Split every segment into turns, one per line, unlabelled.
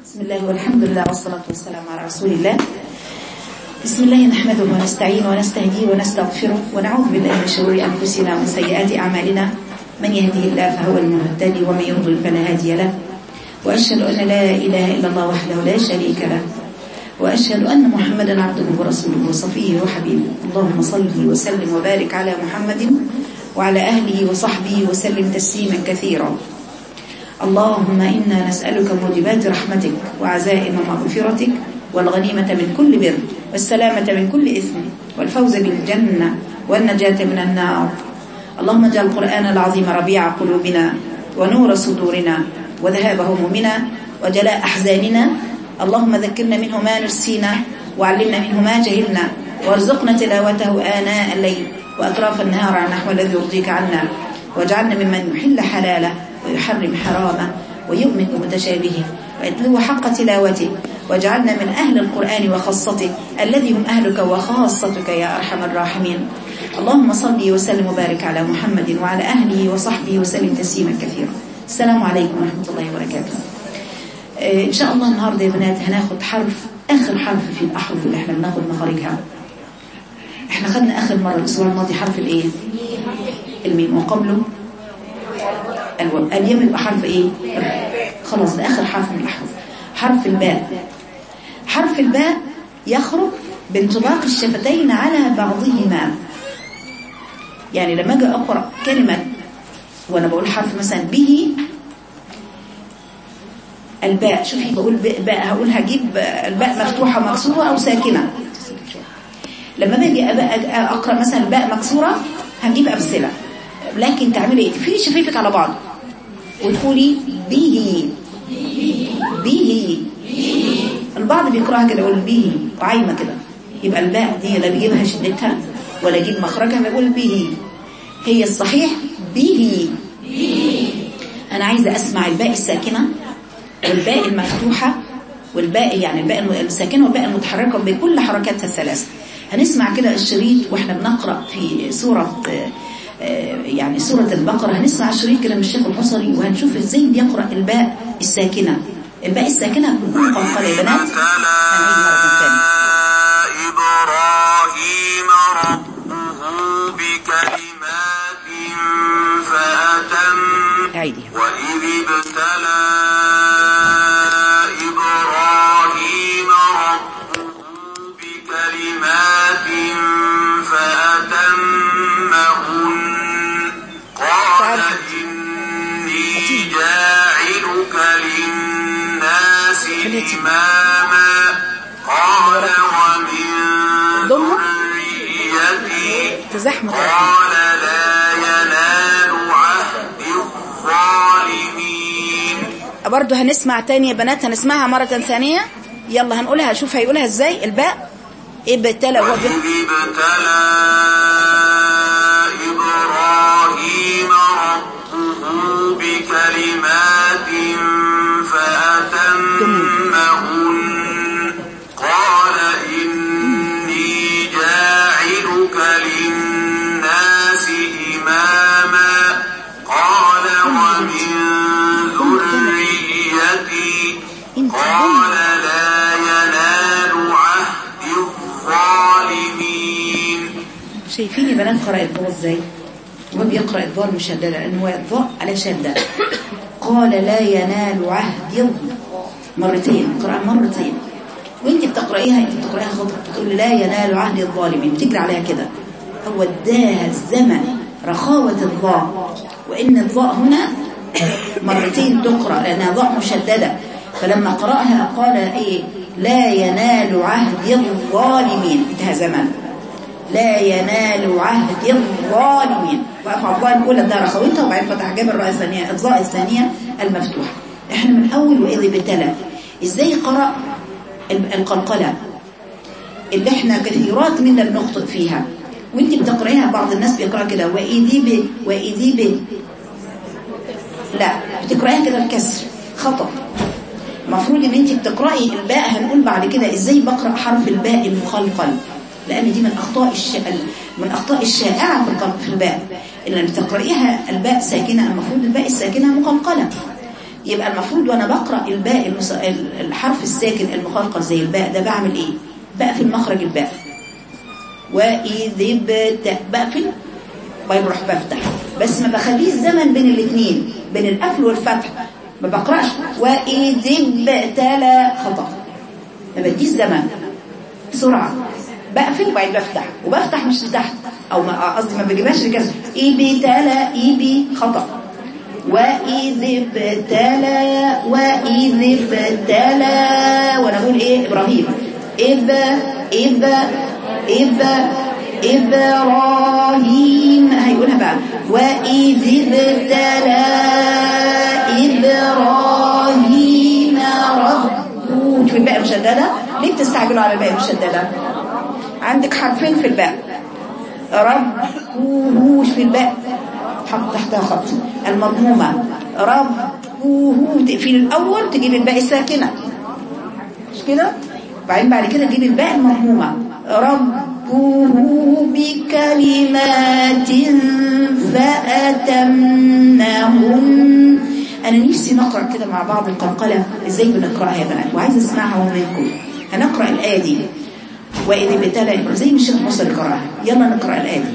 بسم الله والحمد لله والصلاة والسلام على رسول الله بسم الله نحمده ونستعين ونستهديه ونستغفره ونعوذ بالله من شرور أنفسنا ومن سيئات أعمالنا من يهده الله فهو المهتدي ومن يضلل فلا هادي له وأشهد أن لا إله إلا الله وحده لا شريك له وأشهد أن محمدا عبده ورسوله وصفيه وحبيبه اللهم صل وسلم وبارك على محمد وعلى أهله وصحبه وسلم تسليما كثيرا اللهم إنا نسألك موجبات رحمتك وعزائم مغفرتك والغنيمة من كل بر والسلامة من كل إثم والفوز بالجنة والنجاة من النار اللهم اجعل القرآن العظيم ربيع قلوبنا ونور صدورنا وذهاب همومنا وجلاء أحزاننا اللهم ذكرنا منه ما نسينا وعلمنا منه ما جهلنا وارزقنا تلاوته آناء الليل وأطراف النهار على نحو الذي يرضيك عنا واجعلنا ممن يحل حلاله ويحرم حرامه ويؤمن بمتشابهه ويتلو حق تلاوته واجعلنا من أهل القرآن وخاصته الذي هم أهلك وخاصتك يا أرحم الراحمين اللهم صل وسلم وبارك على محمد وعلى أهله وصحبه وسلم تسليما كثيرا السلام عليكم ورحمة الله وبركاته آه، إن شاء الله النهاردة يا بنات هناخد حرف آخر حرف في الأحرف اللي احنا بناخد مخارجها احنا خدنا آخر مرة الأسبوع الماضي حرف الإيه؟ الميم وقبله الواو اليم يبقى حرف ايه خلاص ده اخر حرف من الاحرف حرف الباء حرف الباء يخرج بانطباق الشفتين على بعضهما يعني لما اجي اقرا كلمه وانا بقول حرف مثلا به الباء شوفي بقول باء هقول هجيب الباء مفتوحه مكسوره او ساكنه لما باجي اقرا مثلا الباء مكسوره هنجيب امثله لكن تعملي ايه تفري شفايفك على بعض وتقولي به به البعض بيقراها كده يقول به وعايمه كده يبقى الباء دي لا بيجيبها شدتها ولا يجيب مخرجها بيقول به هي الصحيح به انا عايزه اسمع الباء الساكنه والباء المفتوحه والباء يعني الباء الساكنه والباء المتحركه بكل حركاتها الثلاثه هنسمع كده الشريط واحنا بنقرا في سوره يعني سورة البقرة هنسمع شريط كده من الشيخ الحصري وهنشوف ازاي بيقرأ الباء الساكنة الباء الساكنة بتكون قلقلة يا بنات هنعيد مرة ثانية
إبراهيم ربه بكلمات فأتم
عيدي
وإذ ابتلى إبراهيم ربه بكلمات فأتمهن قال إني جاعلك للناس إماما قال ومن
ضمه
ذريتي
تزحمة
قال لا ينال عهد الظالمين
برضه هنسمع تاني يا بنات هنسمعها مرة ثانية يلا هنقولها شوف هيقولها ازاي الباء ابتلى هو
وإذ ابتلى إبراهيم ربه بكلمات فأتمهن قال إني جاعلك للناس إماما قال ومن ذريتي قال لا ينال عهد الظالمين
شايفين يا بنات قرأ الضوء ازاي هو بيقرأ الضوء المشددة لأن هو الضوء على شدة قال لا ينال عهد الظ- مرتين قرأ مرتين وانت بتقرأيها انت بتقرأيها خطأ بتقول لا ينال عهد الظالمين بتجري عليها كده هو اداها الزمن رخاوة الضاء وإن الضاء هنا مرتين تقرأ لأنها ضاء مشددة فلما قرأها قال ايه لا ينال عهد الظالمين انتهى زمن لا ينال عهد الظالمين وقف على الظالم الأولى ده رخوتها وبعدين فتح جاب الراء الثانية الظاء الثانية المفتوحة احنا من أول وإذ ابتلى ازاي قرأ القلقلة اللي احنا كثيرات منا بنخطئ فيها وانت بتقرأيها بعض الناس بيقرأ كده وإذي ب وإذي ب لا بتقرأيها كده بكسر خطأ المفروض ان انت بتقرأي الباء هنقول بعد كده ازاي بقرأ حرف الباء المخلقل لان دي من اخطاء الش... من اخطاء الشائعة في القلب في الباء ان لما بتقرأيها الباء ساكنة المفروض الباء الساكنة مقلقلة يبقى المفروض وانا بقرا الباء المس... الحرف الساكن المخلقل زي الباء ده بعمل ايه بقفل مخرج الباء واذ ابت بقفل بعدين بروح بفتح بس ما بخليش زمن بين الاثنين بين القفل والفتح ما بقراش واذ ابتلى خطا ما بديش زمن بسرعه بقفل وبعدين بفتح وبفتح مش لتحت او ما قصدي ما بجيبهاش لكذا ابتلى ايبي خطا وإذ ابتلى وإذ ابتلى وانا اقول ايه ابراهيم إذ إذ إذ إبراهيم هيقولها بقى وإذ ابتلى إبراهيم ربه شوف الباء مشددة ليه بتستعجلوا على الباء المشددة عندك حرفين في الباء ربه شوف الباء حط تحتها خط المضمومة ربه تقفيل الأول تجيب الباء الساكنة مش كده بعدين بعد كده تجيب الباء المضمومة ربه بكلمات فأتمنهن أنا نفسي نقرأ كده مع بعض القلقلة إزاي بنقرأها يا بنات وعايزة أسمعها منكم هنقرأ الآية دي وإذ ابتلى زي ما الشيخ مصر قرأها يلا نقرأ الآية دي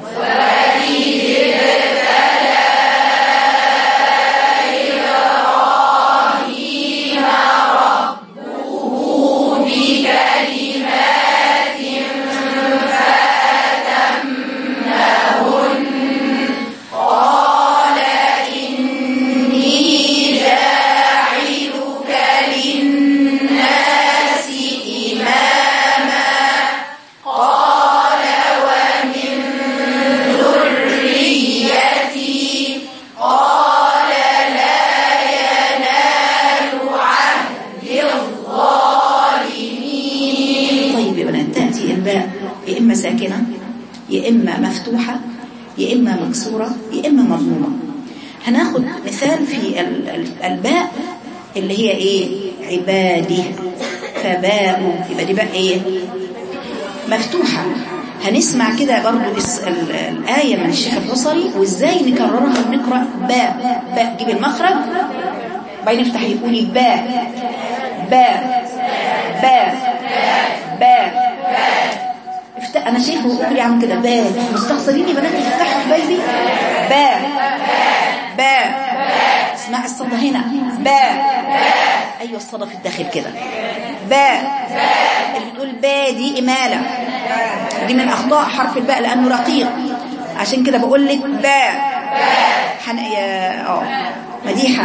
طيب يا بنات تأتي الباء يا إما ساكنة يا إما مفتوحة يا إما مكسورة يا إما مضمومة هناخد مثال في ال- ال- الباء اللي هي إيه عبادي فباء يبقى دي بقى إيه مفتوحة هنسمع كده برضو الس- ال- الآية من الشيخ البصري وإزاي نكررها ونقرأ باء باء جيب المخرج بعدين افتحي قولي باء باء باء باء افتح انا شايفه قولي عامل كده باء مستخسرين يا بنات تفتحوا حبايبي باء باء اسمع الصدى هنا باء ايوه الصدى في الداخل كده باء اللي بتقول باء دي اماله دي من اخطاء حرف الباء لانه رقيق عشان كده بقول لك باء حن... يا اه مديحه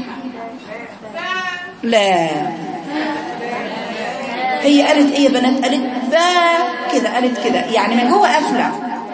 لا هي قالت ايه يا بنات قالت با كده قالت كده يعني من جوه قافله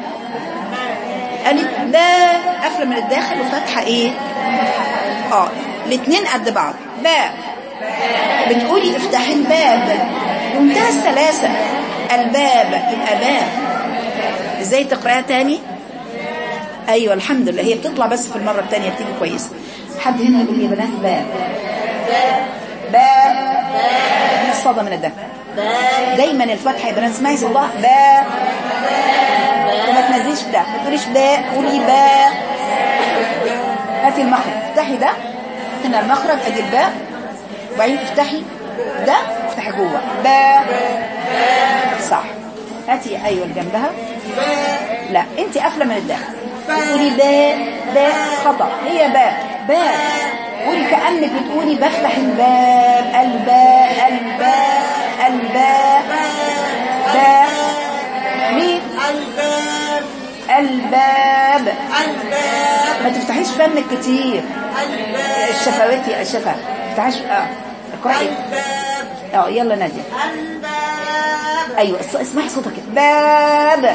قالت با قافله من الداخل وفاتحه ايه اه الاثنين قد بعض با بتقولي افتحي الباب بمنتهى السلاسه الباب يبقى باب ازاي تقراها تاني ايوه الحمد لله هي بتطلع بس في المره الثانيه بتيجي كويس حد هنا يقول لي يا بنات باب باء من الصدى من الدم دايما الفتحه يا بنات اسمعي صداع باء وما تنزليش ده ما تقوليش باء قولي باء هاتي المخرج افتحي ده هنا المخرج ادي الباء وبعدين افتحي ده افتحي جوه باء صح هاتي ايوه اللي جنبها لا انت قافله من الداخل بتقولي باء باء خطا هي باء باء قولي كانك بتقولي بفتح الباب الباء الباء الباء باء مين
الباب
الباب
الباب
ما تفتحيش فمك كتير
الباب
الشفوات يا الشفا ما تفتحيش اه اقراي
الباب
اه يلا ناديه
الباب
ايوه الص- اسمعي صوتك كده. باب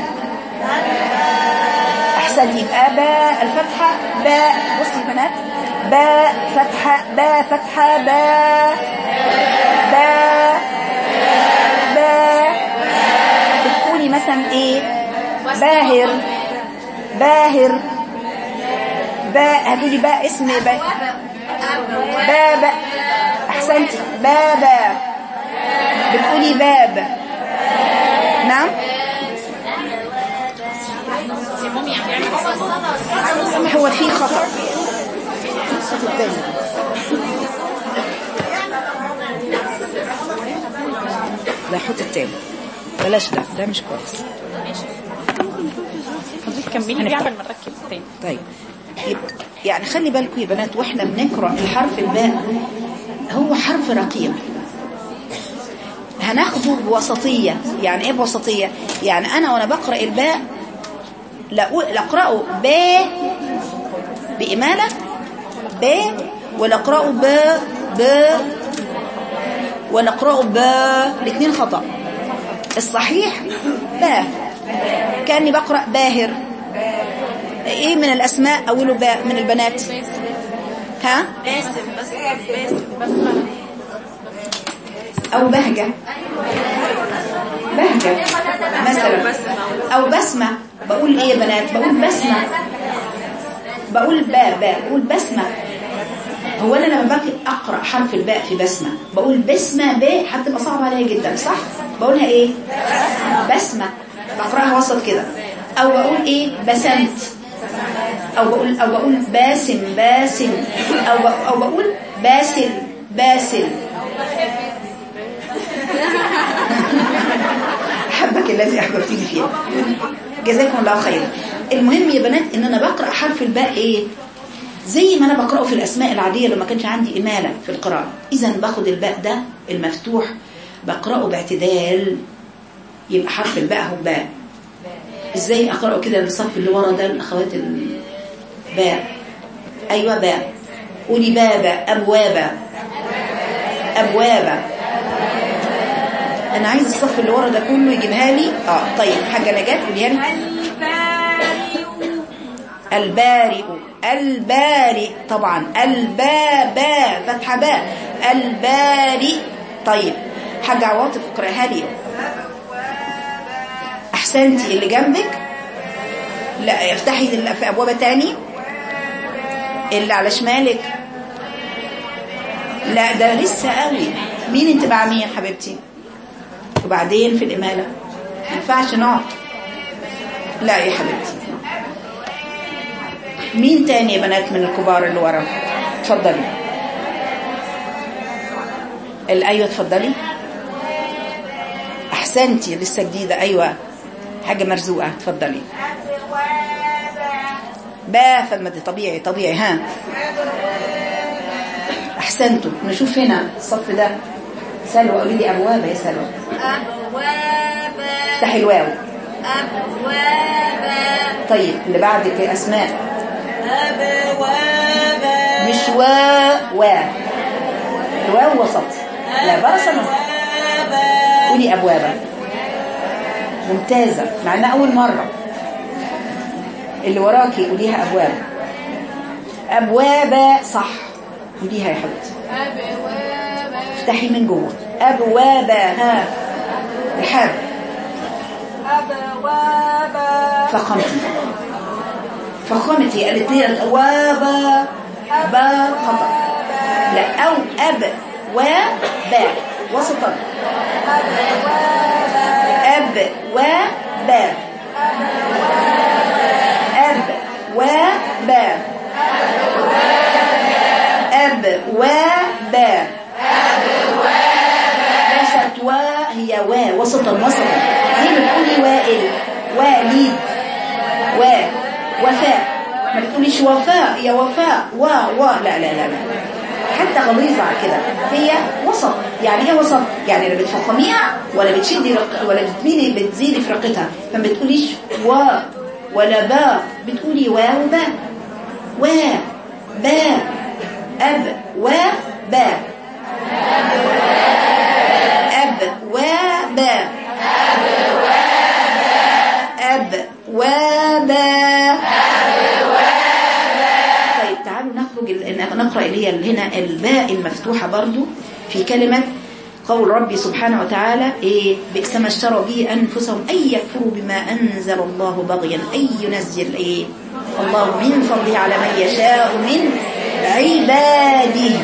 احسن يبقى باء الفتحه باء بصي يا بنات باء فتحه باء فتحه باء باء باء بتقولي مثلا ايه باهر باهر باء هتقولي باء اسم باء باب احسنتي بابا بتقولي باب نعم هو في خطأ الصوت الثاني لا حط التاني بلاش ده ده مش كويس
حضرتك كملي دي قبل ما نركب تاني
طيب يبقى- يعني خلي بالكم يا بنات واحنا بنقرا الحرف الباء هو حرف رقيق هناخده بوسطيه يعني ايه بوسطيه يعني انا وانا بقرا الباء لا أقول- لا اقراه ب باماله ب ولا اقراه ب ب ولا اقراه ب الاثنين خطا الصحيح با كاني بقرا باهر ايه من الاسماء اوله باء من البنات ها او بهجة بهجة مثلا او بسمة بقول ايه يا بنات بقول بسمة بقول باء باء بقول بسمة هو انا لما باجي اقرا حرف الباء في بسمة بقول بسمة باء هتبقى صعبة عليا جدا صح بقولها ايه بسمة بقراها وسط كده او بقول ايه بسمت او بقول او بقول باسم باسم او ب- او بقول باسل باسل حبك الذي احببتني فيه جزاكم الله خيرا المهم يا بنات ان انا بقرا حرف الباء ايه زي ما انا بقراه في الاسماء العاديه لما كانش عندي اماله في القراءه اذا باخد الباء ده المفتوح بقراه باعتدال يبقى حرف الباء هو باء ازاي اقراه كده الصف اللي ورا ده الاخوات الباء ايوه باء قولي بابا ابوابا ابوابا انا عايز الصف اللي ورا ده كله يجيبها لي اه طيب حاجه نجاة قوليها لي البارئ البارئ طبعا البابا فتحه باء البارئ طيب حاجه عواطف اقراها لي احسنتي اللي جنبك لا افتحي ال- في ابوابه تاني اللي على شمالك لا ده لسه قوي مين انت مع مين حبيبتي وبعدين في الاماله ما ينفعش نقعد لا يا حبيبتي مين تاني يا بنات من الكبار اللي ورا اتفضلي ال- ايوه اتفضلي احسنتي لسه جديده ايوه حاجه مرزوقه اتفضلي با فالمد طبيعي طبيعي ها احسنتوا نشوف هنا الصف ده سلوى قولي لي ابواب يا سلوى
أبوابا
افتحي الواو
أبوابا
طيب اللي بعدك يا اسماء
أبوابا
مش وا وا الواو وسط لا برصة قولي أبوابا ممتازة مع انها أول مرة اللي وراكي قوليها أبواب أبوابا صح قوليها يا حبيبتي افتحي من جوه أبوابا ها رحاب
أبوابا
فخمتي فخمتي قالت لي الأوابا با خطأ لا أو أب و با وسطا أب و با أب و با أب و با ليست و هي و وسطا وسطا زي ما تقولي وائل واليد و وفاء ما تقوليش وفاء يا وفاء و و لا لا لا لا حتى غليظة على كده هي وسط يعني ايه وسط يعني لا بتفخميها ولا بتشدي رق... ولا بتميلي بتزيدي في رقتها فما بتقوليش و ولا با بتقولي و وبا و با اب و با اب و با أب وبا طيب تعالوا نخرج ال- نقرأ اللي هي هنا الباء المفتوحة برضو في كلمة قول ربي سبحانه وتعالى إيه بئس ما اشتروا به أنفسهم أن يكفروا بما أنزل الله بغيا أن ينزل إيه الله من فضله على من يشاء من عباده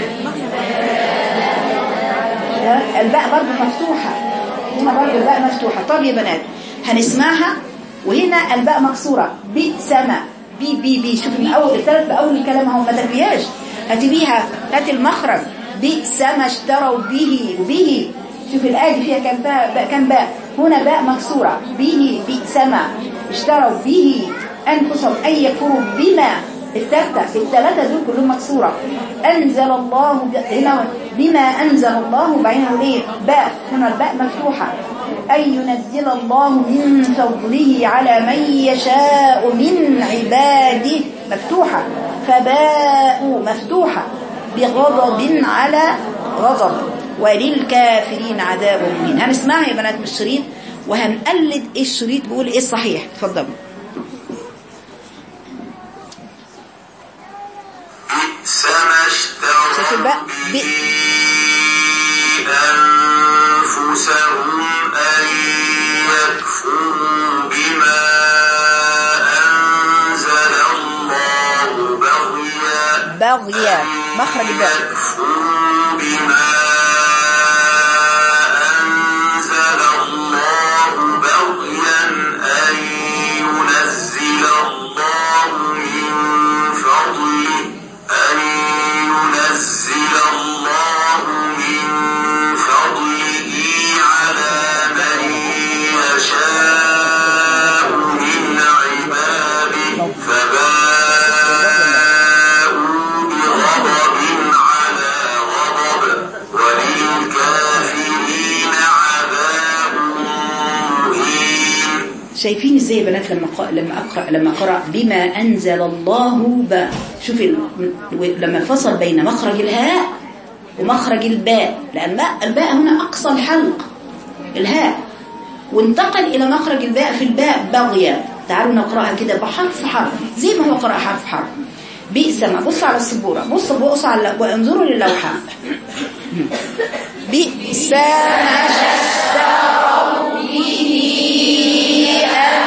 ده الباء برضو مفتوحة هنا برضو الباء مفتوحة طب يا بنات هنسمعها وهنا الباء مكسورة بئس ما بي بي بي شوف من أول الثلاث بأول الكلام اهو ما تربيهاش هاتي بيها هات المخرج بئس ما اشتروا به وبه شوف الآية دي فيها كم باء باء- كم باء هنا باء مكسورة به بئس ما اشتروا به أنفسهم أن يكفروا بما الثالثة الثلاثة دول كلهم مكسورة أنزل الله ب- هنا بما أنزل الله وبعدين هو ليه باء هنا الباء مفتوحة أن ينزل الله من فضله على من يشاء من عباده مفتوحة فباءوا مفتوحة بغضب على غضب وللكافرين عذاب مهين هنسمعها يا بنات من الشريط وهنقلد ايه الشريط بيقول ايه الصحيح اتفضلوا
بئس ما
شوف الباء
اشتروا
بئ.
به أنفسهم أن يكفروا بما أنزل الله بغيا
بغيا مخرج الباء
يكفروا بما أنزل الله بغيا أن ينزل الله من فضله أن ينزل الله من فضله على من يشاء من عباده فباءوا بغضب على غضب وللكافرين عذاب مهين
شايفين ازاي يا بنات لما ق... لما اقرا لما قرا بما انزل الله ب شوف ال... لما فصل بين مخرج الهاء ومخرج الباء لان الباء, الباء هنا اقصى الحلق الهاء وانتقل الى مخرج الباء في الباء بغيا تعالوا نقراها كده بحرف حرف زي ما هو قرأ حرف حرف بئس ما بص على السبوره بص بص على وانظروا للوحه بئس ما اشتروا به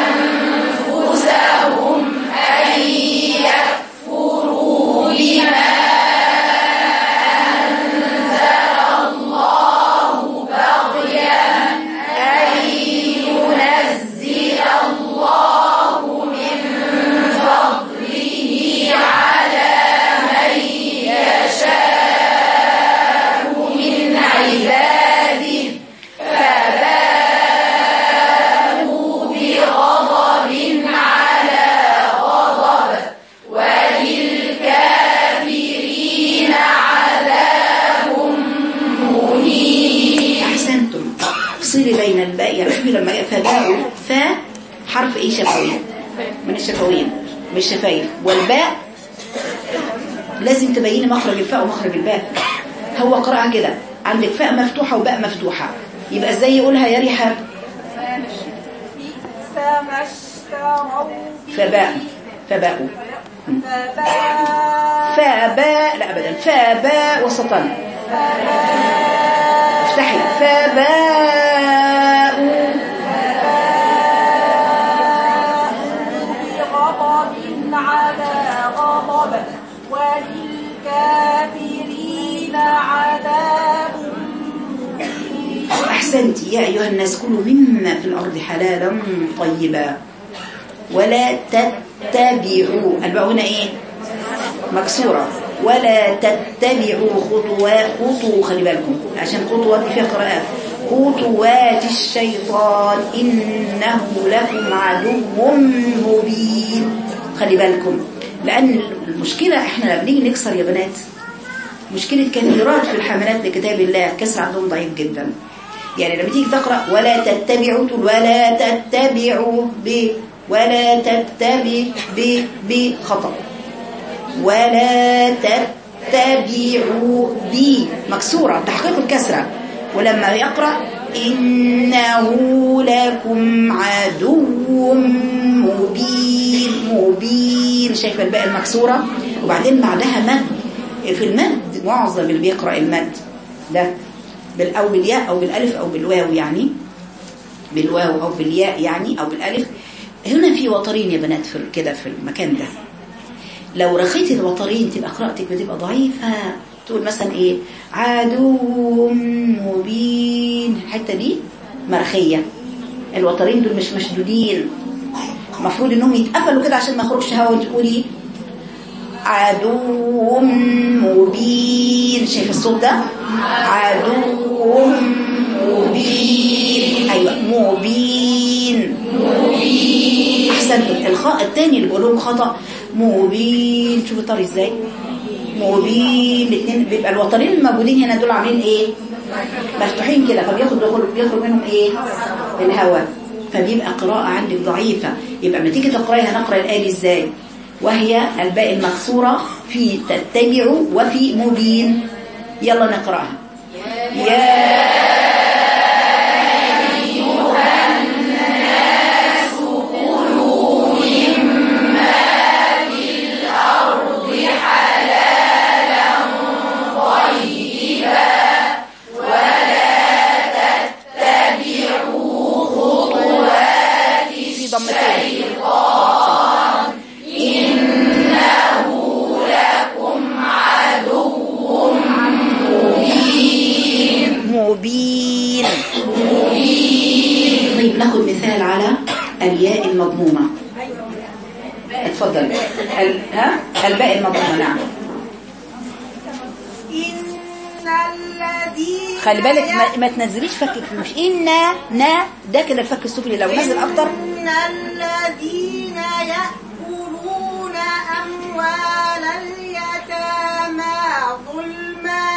أنفسهم أن يكفروا بما أنزل الله بغيا أن ينزل الله من فضله على من يشاء من عباده فباءوا بغضب على غضب وللكافرين عذاب مهين أحسنتم افصلي بين الباء يعني شوفي لما فباءوا فا حرف ايه شفوي من الشفويين من الشفايف والباء لازم تبيني مخرج الفاء ومخرج الباء هو قراءة كده عندك فاء مفتوحة وباء مفتوحة يبقى ازاي يقولها يا ريحة
بئس ما اشتروا به
فباء فباءوا
فباء
فباء لا ابدا فباء وسطا افتحي فباءوا
بغضب على غضب وللكافرين عذاب مهين
أحسنت يا أيها الناس كلوا مما في الأرض حلالا طيبا ولا تتبعوا الباء هنا إيه مكسورة ولا تتبعوا خطوات خطو خلي بالكم عشان خطوات دي فيها قراءات خطوات الشيطان إنه لكم عدو مبين خلي بالكم لأن المشكلة إحنا لما بنيجي نكسر يا بنات مشكلة كثيرات في الحملات لكتاب الله كسر عندهم ضعيف جدا يعني لما تيجي تقرأ ولا تتبعوا تقول ولا تتبعوا ب ولا تتبع ب ب خطأ ولا تتبعوا ب مكسورة تحقيق الكسرة ولما يقرأ إنه لكم عدو مبين مبين شايفة الباء المكسورة وبعدين بعدها مد في المد معظم اللي بيقرأ المد ده بال أو بالياء أو بالألف أو بالواو يعني بالواو أو بالياء يعني أو بالألف هنا في وترين يا بنات في كده في المكان ده لو رخيت الوترين تبقى قراءتك بتبقى ضعيفة تقول مثلا ايه عدو مبين الحتة دي مرخية الوترين دول مش مشدودين المفروض انهم يتقفلوا كده عشان ما يخرجش هوا وتقولي عدو مبين شايف الصوت ده عدو مبين ايوه مبين احسنتم الخاء الثاني اللي بقولهم خطا مبين شوفوا الطري ازاي مبين الاثنين بيبقى الوترين الموجودين هنا دول عاملين ايه مفتوحين كده فبياخد بيخرج منهم ايه الهواء فبيبقى قراءة عندك ضعيفة يبقى لما تيجي تقرايها نقرا الآية دي ازاي وهي الباء المكسورة في تتبع وفي مبين يلا نقراها يا في ضمتين مبين طيب ناخد مثال على الياء المضمومة اتفضل ال... ها الباء المضمومة نعم
إن الذين
خلي بالك ما, ما تنزليش فك مش إن نا ده كده الفك السفلي لو نزل أكتر
إن الذين يأكلون أموال اليتامى ظلما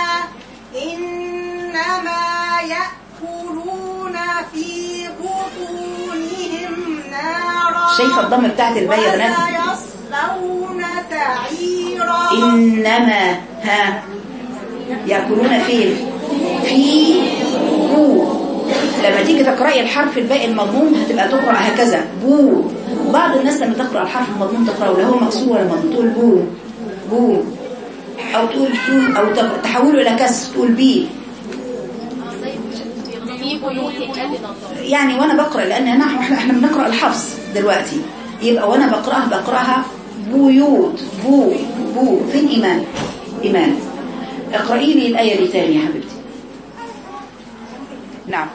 إنما يأكلون في بطونهم نارا
شايفة الضم بتاعت الباء يا بنات
وسيصلون سعيرا
إنما ها يأكلون فين في بو لما تيجي تقرأي الحرف الباء المضموم هتبقى تقرأ هكذا بو بعض الناس لما تقرأ الحرف المضموم تقرأه لا هو مكسور ولا مضموم تقول بو بو أو تقول بو أو ت- تحوله إلى كسر تقول بي يعني وانا بقرا لان انا احنا احنا بنقرا الحفظ دلوقتي يبقى وانا بقراها بقراها بيوت بو بو فين ايمان ايمان اقراي لي الايه دي تاني يا حبيبتي نعم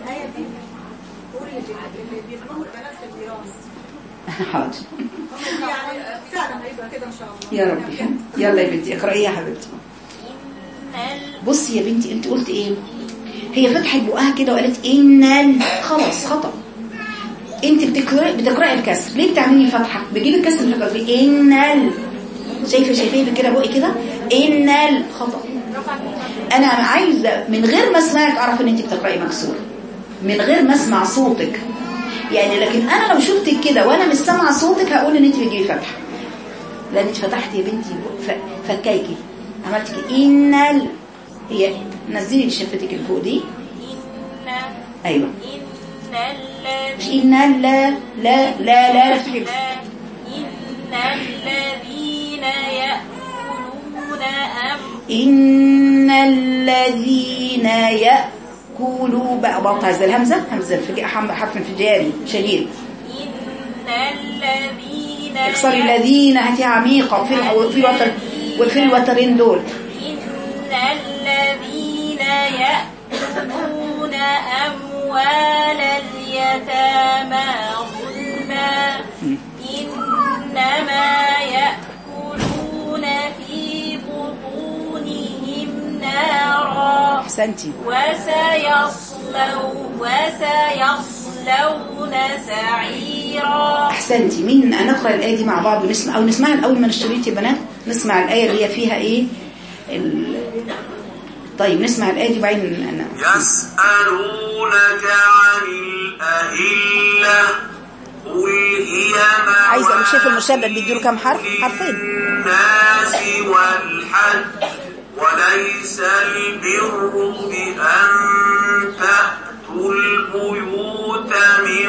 حاضر يا ربي يلا يا بنتي اقراي يا حبيبتي بصي يا بنتي انت قلت ايه هي فتحت بقها كده وقالت ان ال- خلاص خطأ انت بتقرأي بتقرأي الكسر ليه بتعملي فتحة بجيب الكسر اللي في ان ال شايفه شايفه كده بقي كده ان ال خطأ انا عايزه من غير ما اسمعك اعرف ان انت بتقرأي مكسور من غير ما اسمع صوتك يعني لكن انا لو شفتك كده وانا مش سامعه صوتك هقول ان انت بتجيبي فتحه لان انت فتحتي يا بنتي ف- فكايكي عملتي كده ان ال هي نزلي شفتك الفوق دي
إن
ايوه
إن
مش
الذين
ان لا لا لا لا افتحي
إن الذين يأكلون أم
ان الذين ياكلوا بقى بقطع زي الهمزه همزه الفج- حم- حرف انفجاري شديد
إن الذين
اكسري الذين هاتي عميقه في ال- في الوتر وفي الوترين دول
إن الذين يأكلون أموال اليتامى ظلما إنما يأكلون في بطونهم نارا
احسنتي
وسيصلون وسيصلون سعيرا
احسنتي مين نقرا الايه دي مع بعض ونسمع او نسمعها الاول من الشريط يا بنات نسمع الايه اللي هي فيها ايه ال... طيب نسمع الايه دي بعدين أنا...
يسألونك عن الأهلة قل هي
عايزه اقول شايف
مواقيت
المشبه بيديله كام حرف حرفين
الناس والحج وليس البر بأن تأتوا البيوت من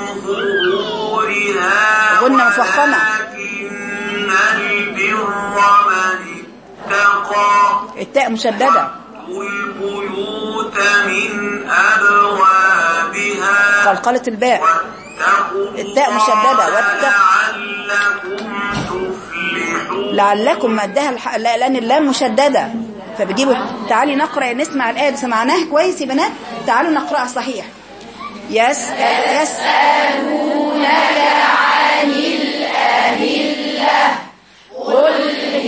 ظهورها
غنة مفخمة.
ولكن البر من اتقى
التاء مشدده
البيوت من أبوابها
قلقله الباء
واتقوا
التاء مشددة،
الله
واتق-
لعلكم تفلحون
لعلكم مدها الح... لا- لان اللام مشدده فبتجيبوا تعالي نقرا نسمع الايه سمعناها كويس يا بنات تعالوا نقراها صحيح يس يسالونك عن الاهله قل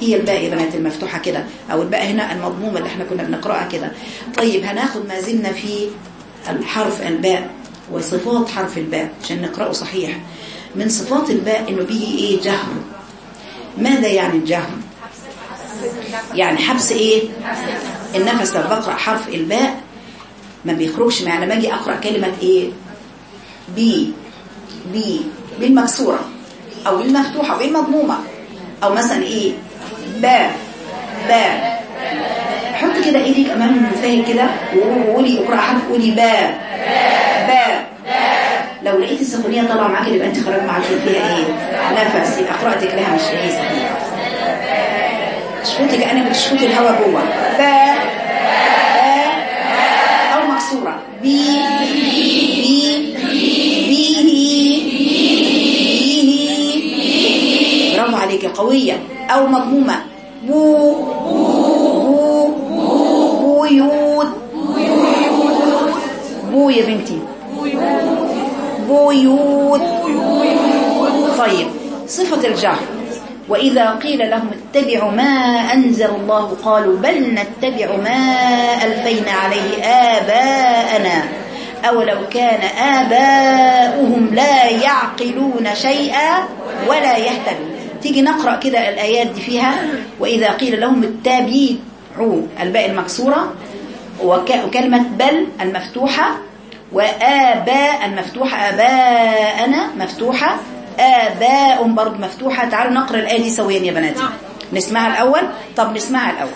هي الباء يا بنات المفتوحة كده أو الباء هنا المضمومة اللي احنا كنا بنقرأها كده طيب هناخد ما زلنا في الحرف الباء وصفات حرف الباء عشان نقرأه صحيح من صفات الباء انه بيجي ايه جهر ماذا يعني الجهر يعني حبس ايه النفس لما بقرأ حرف الباء ما بيخرجش معي لما اجي اقرأ كلمة ايه بي بي بالمكسورة او بالمفتوحة بالمضمومة او مثلا ايه باء باء حط كده ايديك امام المفاهيم كده وقولي اقرأ حرف قولي باء باء لو لقيت السخونية طالعة معاك يبقى انت خرج معاك فيها ايه نفس يبقى قراءتك لها مش ايه صحيح تشفوتي كأنك بتشفوتي الهواء جوه باء باء أو مكسورة بي بي بيه برافو عليكي قوية أو مضمومة بو بو بويوت بو يا بنتي بيوت طيب صفة الجهر وإذا قيل لهم اتبعوا ما أنزل الله قالوا بل نتبع ما ألفينا عليه آباءنا أولو كان آباؤهم لا يعقلون شيئا ولا يهتدون تيجي نقرأ كده الآيات دي فيها وإذا قيل لهم اتبعوا الباء المكسورة وك- وكلمة بل المفتوحة وآباء المفتوحة آباءنا مفتوحة آباء برضه مفتوحة تعالوا نقرأ الآية دي سويا يا بناتي نسمعها الأول طب نسمعها الأول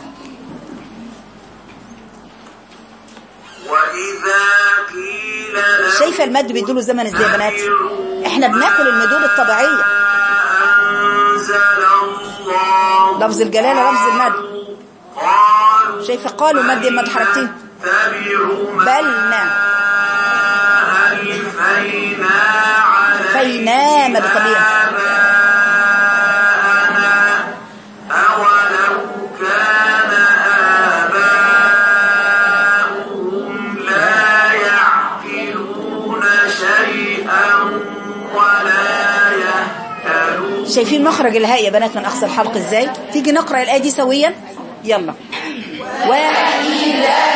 وإذا قيل لهم
شايفة المد بيدوله زمن ازاي يا بنات احنا بناكل المدود الطبيعية
أنزل الله
لفظ الجلالة لفظ المد
قالوا
شايفة قالوا مد المد حركتين
اتبعوا ما
بلنا
ألفينا عليه
فينا مد طبيعي
آباءنا أولو كان آباؤهم لا يعقلون شيئا ولا يهتدون
شايفين مخرج الهاء يا بنات من أقصى الحلق ازاي تيجي نقرأ الآية دي سويا يلا وإذا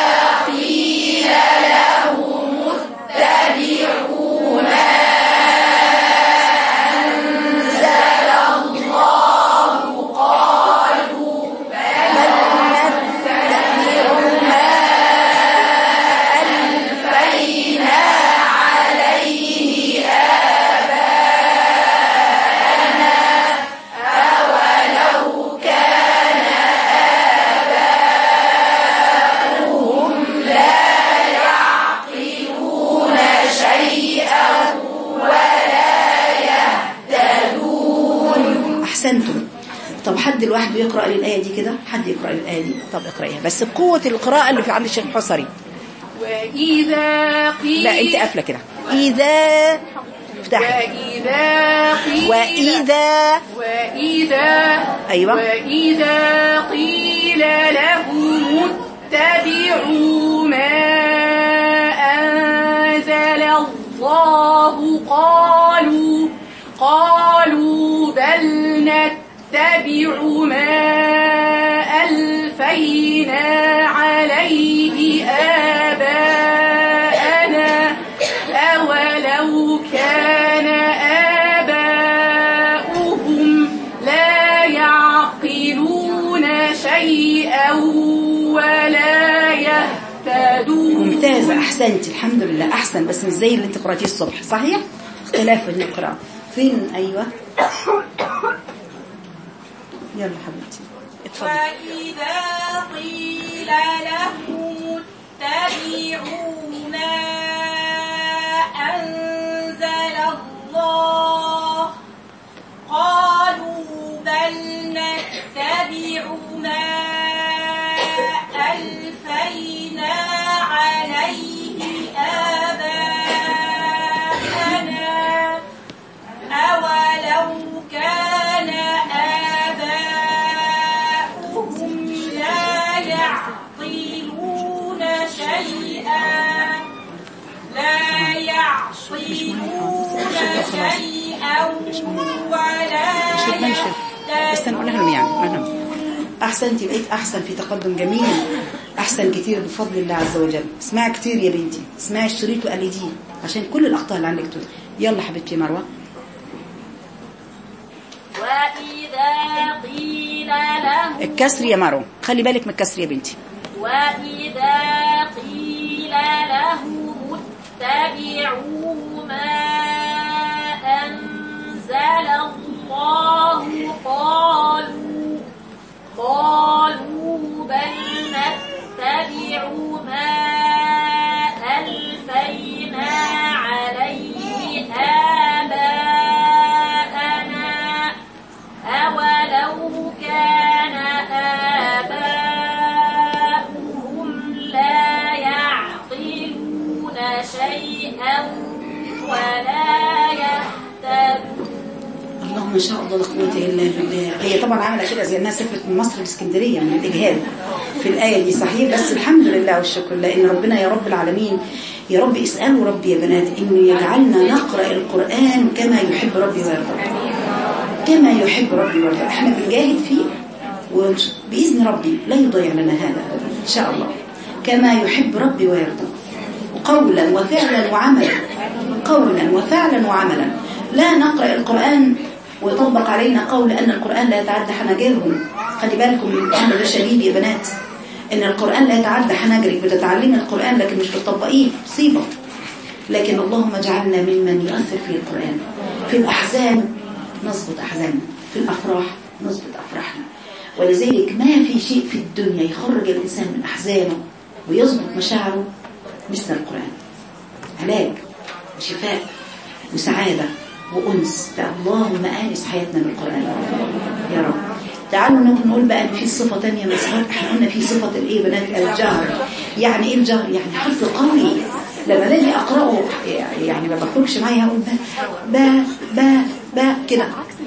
أحسنتم طب حد الواحد بيقرأ لي الآية دي كده حد يقرأ لي الآية دي طب اقرأيها بس بقوة القراءة اللي في عند الشيخ الحصري
وإذا قيل
لا انت قافلة كده إذا افتحي
وإذا قيل
وإذا
وإذا
أيوة.
وإذا قيل لهم اتبعوا ما أنزل الله قالوا قالوا بل نتبع ما ألفينا عليه آباءنا أولو كان آباؤهم لا يعقلون شيئا ولا يهتدون
ممتازة أحسنتي الحمد لله أحسن بس مش زي اللي انت قرأتيه الصبح صحيح اختلاف في القراءة فين أيوة يلا حبيبتي اتفضل
وإذا قيل لهم اتبعوا ما أنزل الله قالوا بل نتبع ما ألفينا عليه آباءنا أولو كان آباؤهم لا يعقلون شيئا لا يعقلون شيئا ولا
شوف ما نشوف بس
يهتدون
نقول لهم يعني نقول لهم احسنتي بقيت احسن في تقدم جميل احسن كتير بفضل الله عز وجل اسمعي كتير يا بنتي اسمعي الشريط وقلديه عشان كل الاخطاء اللي عندك تقول يلا حبيبتي مروه
وإذا قيل لهم
الكسر يا مروه خلي بالك من الكسر يا بنتي
وإذا قيل لهم اتبعوا ما أنزل الله قالوا قالوا بل نتبع ما ألفينا عليه آباءنا أولو كان آباؤهم لا يعقلون شيئا ولا يهتدون
اللهم ما شاء الله لا قوه الا بالله هي طبعا عامله كده زي الناس سافرت من مصر لاسكندريه من الاجهاد في الايه دي صحيح بس الحمد لله والشكر لان ربنا يا رب العالمين يا رب اسالوا ربي يا بنات انه يجعلنا نقرا القران كما يحب ربي ويرضى كما يحب ربي ويرضى احنا بنجاهد فيه وباذن ربي لا يضيع لنا هذا أبداً. ان شاء الله كما يحب ربي ويرضى قولا وفعلا وعملا قولا وفعلا وعملا لا نقرأ القرآن ويطبق علينا قول أن القرآن لا يتعدى حناجرهم خلي بالكم من الأمر ده شديد يا بنات إن القرآن لا يتعدى حناجرك بتتعلمي القرآن لكن مش بتطبقيه مصيبة لكن اللهم اجعلنا ممن يؤثر في القرآن في الأحزان نظبط أحزاننا في الأفراح نظبط أفراحنا ولذلك ما في شيء في الدنيا يخرج الإنسان من أحزانه ويظبط مشاعره مثل القرآن علاج وشفاء وسعادة وأنس فاللهم آنس حياتنا بالقرآن يا رب تعالوا نقول نقول بقى إن في صفة تانية من صفات احنا قلنا في صفة الايه يا بنات الجهر يعني ايه الجهر يعني حرف قوي لما باجي اقراه يعني ما بخرجش معايا اقول با با با با كده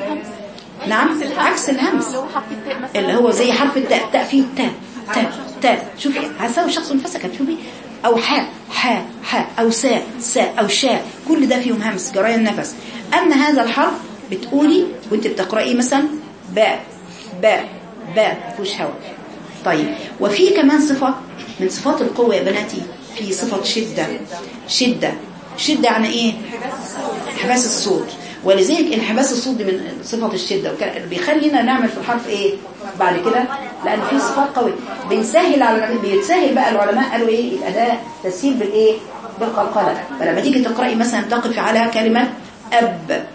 نعم عكس الهمس اللي هو زي حرف التاء تاء فيه تاء تاء تاء شوفي هساوي شخص منفسك شوفي او حاء حاء حاء او ساء ساء او شاء كل ده فيهم همس جريان نفس اما هذا الحرف بتقولي وانت بتقرايه مثلا باء باء باء مفيهوش هواء طيب وفي كمان صفة من صفات القوة يا بناتي في صفة شدة شدة شدة يعني ايه انحباس الصوت ولذلك انحباس الصوت دي من صفة الشدة وكان- بيخلينا نعمل في الحرف ايه بعد كده لان في صفات قوية بنسهل على بيتسهل بقى العلماء قالوا ايه الاداء تسهيل بالايه بالقلقلة فلما تيجي تقرأي مثلا تقف على كلمة اب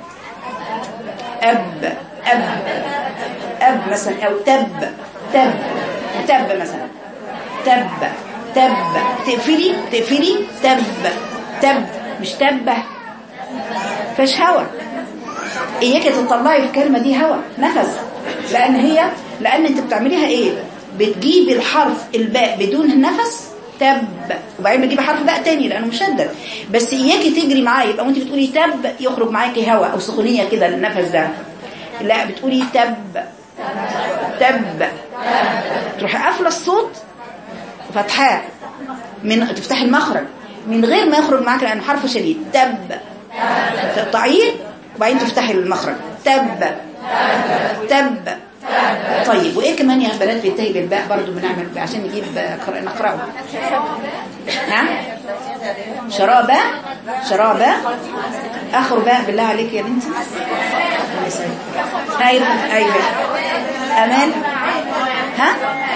اب اب اب مثلا او تب تب تب مثلا تب تب تقفلي تقفلي تب تب مش تبه فيش هوا اياك تطلعي في الكلمه دي هوا نفس لان هي لان انت بتعمليها ايه بتجيبي الحرف الباء بدون النفس تب وبعدين بتجيبي حرف باء تاني لانه مشدد بس اياكي تجري معاه يبقى وانت بتقولي تب يخرج معاكي هوا او سخونيه كده للنفس ده لا بتقولي تب تب تروحي قافله الصوت فتحاه من تفتحي المخرج من غير ما يخرج معاك لانه حرف شديد تب تقطعيه وبعدين تفتحي المخرج تب تب طيب وايه كمان يا بنات بينتهي بالباء برضو بنعمل عشان نجيب قر- نقراه نعم شرابة شرابة اخر باء بالله عليك يا بنتي الله يسعدك. ايوه ايوه امان ها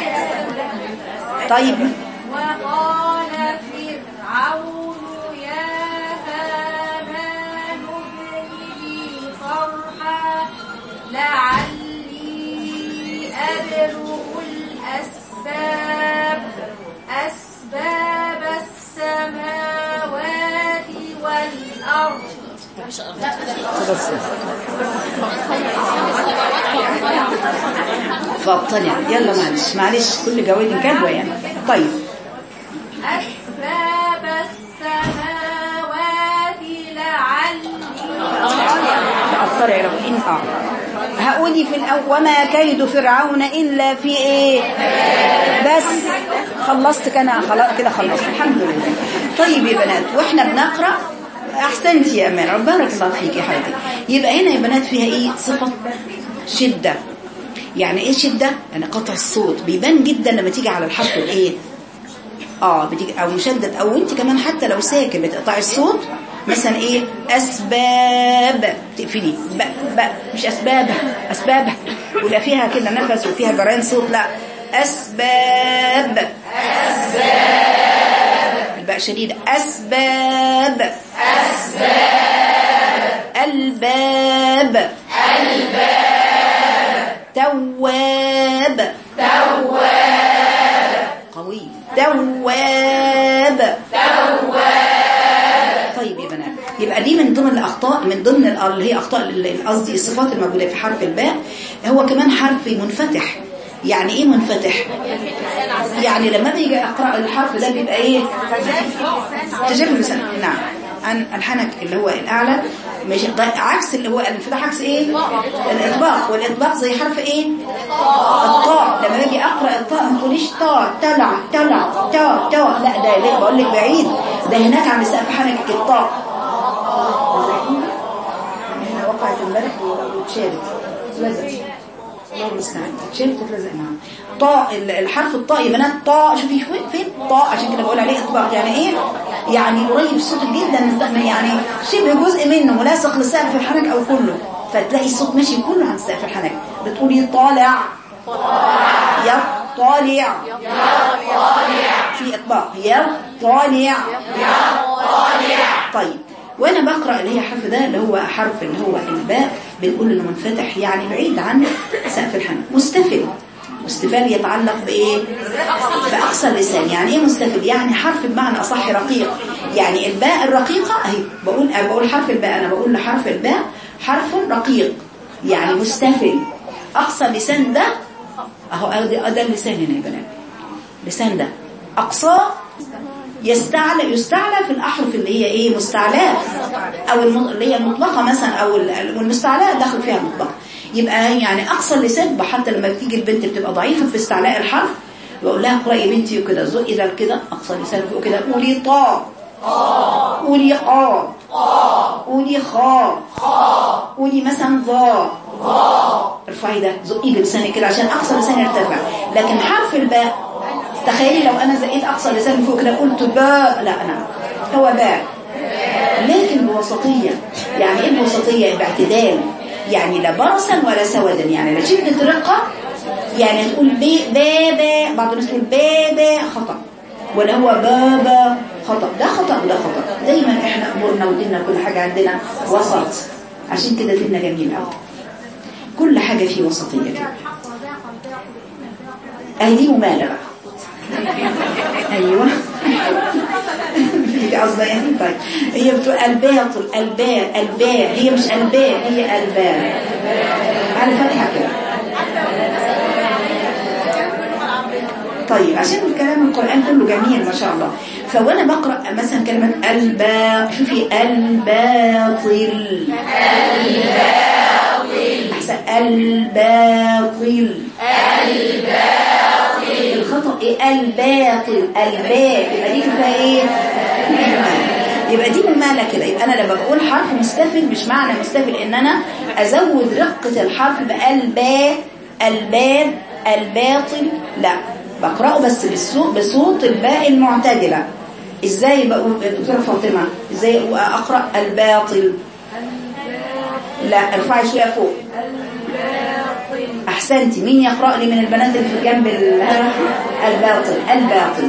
طيب
وقال فرعون يا هامان ابن لي صرحا لعلي أبلغ الأسباب أسباب السماوات والأرض
فابطلي يلا معلش معلش كل جواد كدوة يعني طيب
أسباب السماوات لعلي
تأثري يا رب إن آه هقولي في الأول وما كيد فرعون إلا في إيه بس خلصت كان خلاص كده خلصت الحمد لله طيب يا بنات وإحنا بنقرأ أحسنتي يا أمان ربنا بارك الله فيك يا حبيبتي يبقى هنا يا بنات فيها إيه صفة شدة يعني ايه شدة يعني قطع الصوت بيبان جدا لما تيجي على الحرف الايه اه بتيجي او مشدد او انت كمان حتى لو ساكن بتقطعي الصوت مثلا ايه اسباب تقفلي ب ب مش اسباب اسباب ولا فيها كده نفس وفيها جريان صوت لا اسباب الباء شديدة أسباب أسباب الباب الباب تواب تواب قوي تواب طيب يا بنات يبقى دي من ضمن الاخطاء من ضمن ال- اللي هي اخطاء ال- قصدي الصفات الموجوده في حرف الباء هو كمان حرف منفتح يعني ايه منفتح يعني لما بيجي اقرا الحرف ده بيبقى ايه تجرب اللسان نعم عن الحنك اللي هو الاعلى مش ض- عكس اللي هو الانفتاح عكس ايه الاطباق والاطباق زي حرف ايه الطاء لما باجي اقرا الطاء ما تقوليش طاء تلع تلع تا تا لا ده ليه بقول لك بعيد ده هناك عند سقف حنك الطاء هنا وقعت امبارح واتشالت اتلزقت الله المستعان اتشالت واتلزق معاها طاء ال- الحرف الطاء يا بنات طاء شوفي فين فين طاء عشان كده بقول عليه اطباق يعني ايه يعني قريب الصوت جدا من يعني شبه جزء منه ملاصق لسقف الحنك او كله فتلاقي الصوت ماشي كله عند سقف الحنك بتقولي طالع يطالع في اطباق يطالع طيب وانا بقرا اللي هي حرف ده اللي هو حرف اللي هو الباء بنقول انه منفتح يعني بعيد عن سقف الحنك مستفل مستفال يتعلق بايه باقصى اللسان يعني ايه مستفل يعني حرف بمعنى اصح رقيق يعني الباء الرقيقه اهي بقول أنا بقول حرف الباء انا بقول لحرف الباء حرف رقيق يعني مستفل اقصى اللسان ده اهو ده ده اللسان هنا يا بنات اللسان ده اقصاه يستعلى يستعلى في الأحرف اللي هي إيه مستعلاة أو الم- اللي هي المطلقة مثلا أو ال- والمستعلاة داخل فيها المطلقة يبقى يعني أقصى اللسان حتى لما بتيجي البنت بتبقى ضعيفة في استعلاء الحرف بقول لها اقرأي يا بنتي وكده زقي ده كده أقصى اللسان فوق كده قولي طا قولي قا قولي خا قولي مثلا ضا ارفعي ده زقي بلسانك كده عشان أقصى لسان يرتفع لكن حرف الباء تخيلي لو انا زقيت اقصى لسان فوق كده قلت باء لا انا هو باء لكن بوسطية يعني ايه بوسطية باعتدال يعني لا برصا ولا سودا يعني لا شدة رقة يعني تقول بي بابا بعض الناس تقول بابا خطأ ولا هو بابا خطأ ده خطأ وده خطأ دايما احنا امورنا وديننا كل حاجة عندنا وسط عشان كده ديننا جميل قوي كل حاجة فيه وسطية كده اهي دي ممالة بقى ايوه في قصدها يعني طيب هي بتقول الباطل الباء الباء هي مش الباء هي الباء على فتحة كده طيب عشان الكلام القرآن كله جميل ما شاء الله فوانا بقرأ مثلا كلمة الباء شوفي الباطل أحسن الباطل الخطأ ايه الباطل الباء يبقى دي فيها ايه يبقى دي ممالة كده يبقى انا لما بقول حرف مستفل مش معنى مستفل ان انا ازود رقة الحرف بالباء الباب الباطل لا بقرأه بس بالصوت بصوت الباء المعتدلة ازاي بقول دكتورة فاطمة ازاي اقرأ الباطل لا ارفعي شوية فوق احسنتي مين يقرأ لي من البنات اللي في جنب ال- ها؟ الباطل الباطل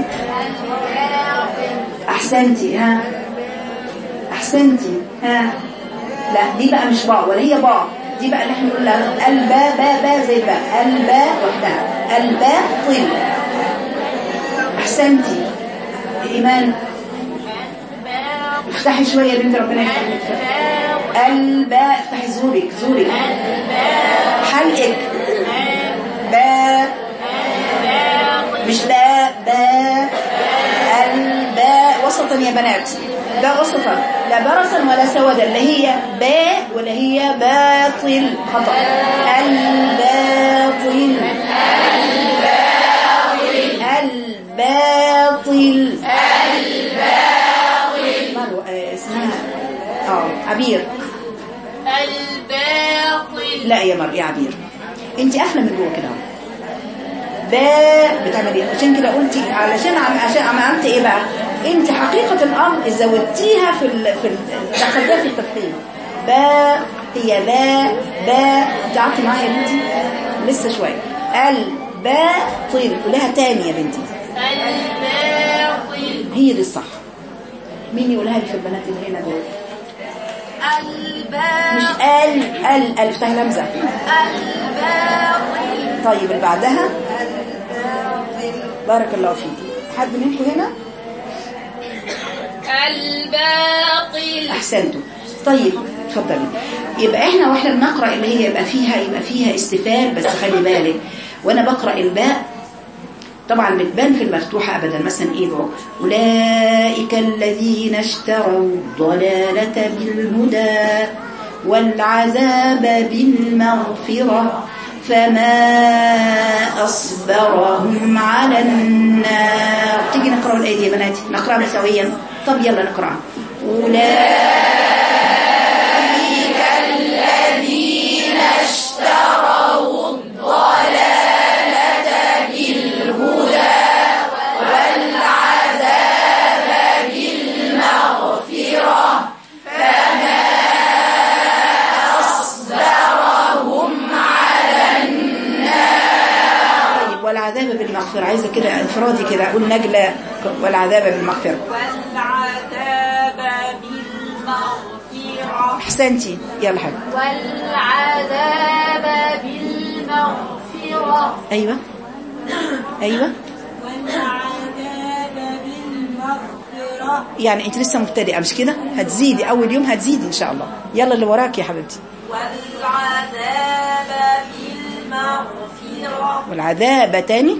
احسنتي ها احسنتي ها لا دي بقى مش باء ولا هي باء دي بقى اللي احنا بنقول لها الباء باء باء زي الباء الباء وحدها الباطل احسنتي ايمان افتحي شويه يا بنت ربنا يخليك الباء افتحي زورك زورك حلقك باء مش لا باء الباء وسطا يا بنات ده وسطا لا برصا ولا سودا اللي هي باء ولا هي باطل خطأ الباطل الباطل الباطل اسمها اه عبير
الباطل
لا يا مر يا عبير انت قافله من جوه كده اهو باء بتعمل ايه عشان كده قلتي علشان عم عشان عم عملت ايه بقى انت حقيقه الامر زودتيها في ال... في ال... دخلتيها في التفخيم باء هي باء باء انت قعدتي معايا يا بنتي لسه شويه الباء طير قولها تاني يا بنتي
الباطل
هي دي الصح مين يقولها لي في البنات اللي هنا دول مش
الباطل
ال ال الف تاه لمزه
الباطل
طيب اللي بعدها بارك الله فيك حد منكم هنا
الباطل
احسنتم طيب اتفضلي يبقى احنا واحنا بنقرا اللي هي يبقى فيها يبقى فيها استفال بس خلي بالك وانا بقرا الباء طبعا بتبان في المفتوحه ابدا مثلا ايه بقى اولئك الذين اشتروا الضلاله بالهدى والعذاب بالمغفره فما أصبرهم على النار تيجي نقرأ الآية دي يا بناتي نقرأها سويا طب يلا نقرأها أولئك الذين اشتروا الضلالة بالهدى والعذاب بالمغفرة فما أصبرهم على النار طيب والعذاب بالمغفرة عايزة كده انفرادي كده أقول نجلة والعذاب بالمغفرة
والعذاب بالمغفرة
أحسنتي يلا حبيبي
والعذاب بالمغفرة
أيوة أيوة
والعذاب بالمغفرة
يعني أنت لسه مبتدئة مش كده هتزيدي أول يوم هتزيدي إن شاء الله يلا اللي وراك يا حبيبتي
والعذاب بالمغفرة
والعذاب تاني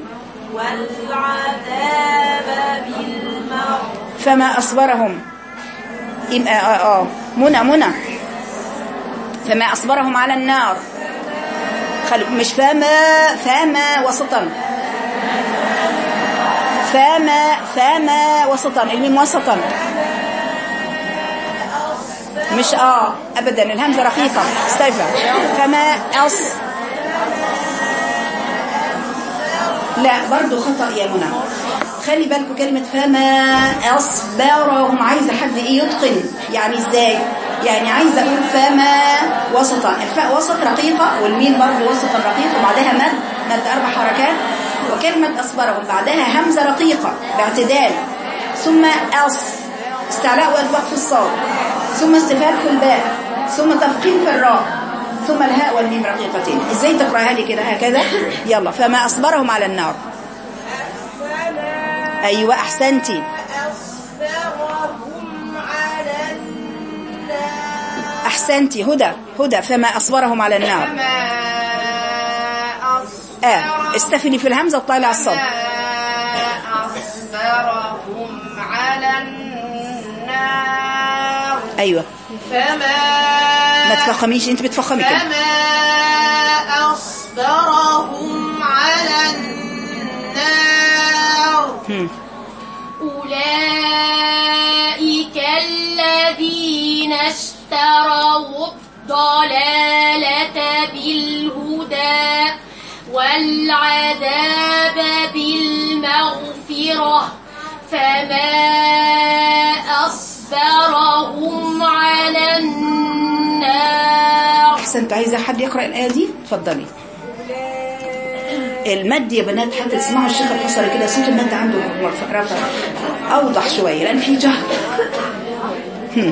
والعذاب بالمغفرة
فما أصبرهم إم... آه, آه, آه منى منى فما أصبرهم على النار خل... مش فما فما وسطا فما فما وسطا الميم وسطا مش اه ابدا الهمزه رقيقه استيفى فما أص لا برضو خطأ يا منى خلي بالكم كلمة فما أصبرهم عايزة حد إيه يتقن يعني إزاي يعني عايزة أقول فما وسطا الفاء وسط رقيقة والميم برضو وسطا رقيقة وبعدها مد مد أربع حركات وكلمة أصبرهم بعدها همزة رقيقة باعتدال ثم أص استعلاء وإطلاق في الصاد ثم استفهام في الباء ثم تفخيم في الراء ثم الهاء والميم رقيقتين ازاي تقراها لي كده هكذا يلا فما اصبرهم على النار ايوه احسنتي
أصبرهم على النار
احسنتي هدى هدى فما اصبرهم على النار
ما
اه
أصبرهم
استفلي في الهمزه وطلعي على الصاد
أصبرهم على النار
ايوه
فما
ما تفخميش انت بتفخمي كده
فما أصبرهم على النار
هم.
أولئك الذين اشتروا الضلالة بالهدى والعذاب بالمغفرة فما أصبرهم على النار
احسنت عايزه حد يقرا الايه دي اتفضلي المد يا بنات حتى تسمعوا الشيخ الحصري كده صوت المد عنده رفع رفع اوضح شويه لان في جهر هم.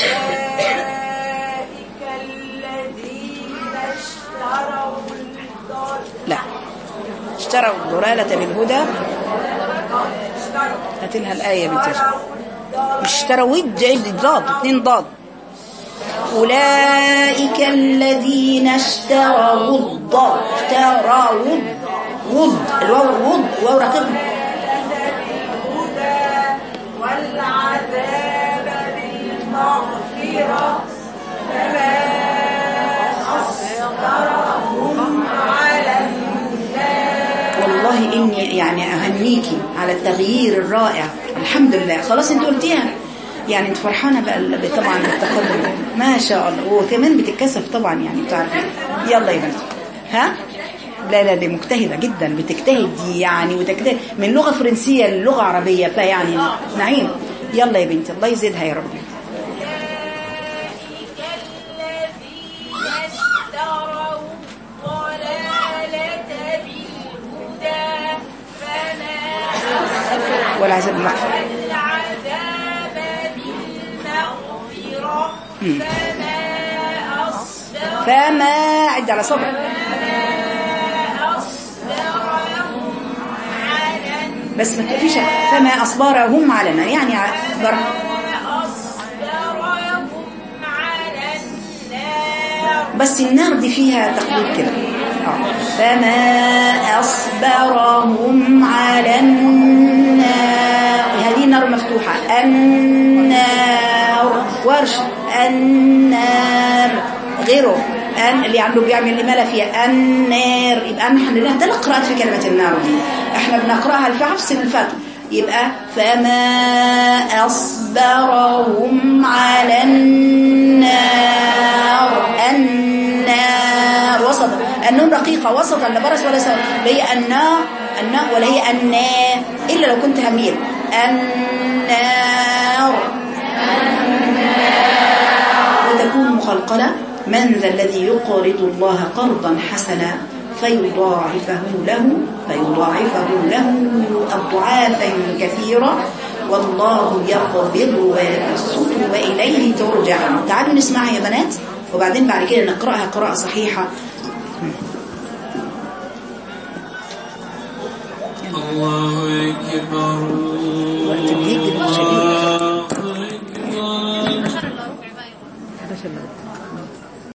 أولئك الذين اشتروا الضلالة
لا اشتروا الضلالة بالهدى هات لها الآية يا بنتي مش اشتروا ود ضاد اتنين ضاد أولئك الذين اشتروا الضاد اشتروا ود الواو ود واو رقيق
الهدى والعذاب بالمغفرة فما أصبرهم على
والله إني يعني أهنيكي على التغيير الرائع الحمد لله خلاص انت قلتيها يعني انت فرحانة بقى ال- طبعا بالتقدم ما شاء الله وكمان بتتكسف طبعا يعني بتعرفي يلا يا بنتي ها لا لا دي مجتهدة جدا بتجتهد دي يعني وتجتهد من لغة فرنسية للغة عربية فيعني نعيم يلا يا بنتي الله يزيدها يا رب
أولئك الذين اشتروا الضلالة بالهدى فما
والعذاب المغفرة
العذاب بالمغفرة
مم.
فما أصبر
فما عد على صبر
أصبرهم على النار
بس ما تقوليش فما أصبرهم على النار يعني بر...
أصبرهم على النار
بس النار دي فيها تقليد كده آه. فما أصبرهم على النار هذه النار مفتوحة النار ورش النار غيره أن اللي عنده بيعمل إمالة فيها النار يبقى احنا عندنا ثلاث قراءات في كلمة النار دي احنا بنقرأها الفعل في سن الفتح يبقى فما أصبرهم على النار النار وسط النون رقيقة وسطا لا برس ولا سوى اللي هي النار النار ولا هي النار إلا لو كنت هميل النار وتكون مخلقلة من ذا الذي يقرض الله قرضا حسنا فيضاعفه له فيضاعفه له أضعافا كثيرة والله يقبض ويبسط وإليه ترجعون تعالوا نسمعها يا بنات وبعدين بعد كده نقرأها قراءة صحيحة
الله أكبر